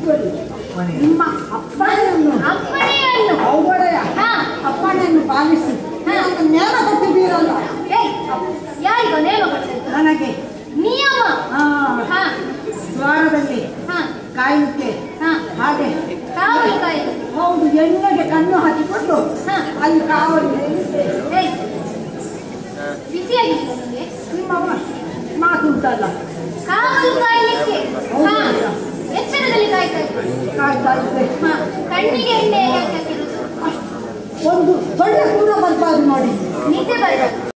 ಹಚ್ಚಿಕೊಳ್ಳಿ ನಿಮ್ಮ ಅಪ್ಪಣೆಯನ್ನು ಅಪ್ಪಣೆಯನ್ನು ಅವಗೊಡೆಯ ಹಾ. ಅಪ್ಪಣೆಯನ್ನು ಪಾಲಿಸಿ ಹಾ. ನನಗೆ ನೇಮ ಕೊಟ್ಟಿದ್ದೀರಲ್ಲ ಏಯ್ ಯಾರಿಗೋ ನೇಮ ಕೊಟ್ಟದ್ದು ನನಗೆ ನಿಯಮ ಆ, ಹಾ ದ್ವಾರದಲ್ಲಿ ಹಾ ಕಾಯಲಿಕ್ಕೆ ಹಾ ಹಾಗೆ ಕಾವಲು ಕಾಯಿ ಹೌದು ಎಣ್ಣೆಗೆ ಕಣ್ಣು ಹಾಕಿಕೊಂಡು ಹಾ. ಅಲ್ಲಿ ಕಾವಲು ನಿಲ್ಲಿಸಿ ಏಯ್ ಬಿಸಿಯಾಗಿಲ್ಲ ನಿಮಗೆ ನಿಮ್ಮ ಮಾತುಂಟಲ್ಲ ಕಾವಲು ಕಾಯಲಿಕ್ಕೆ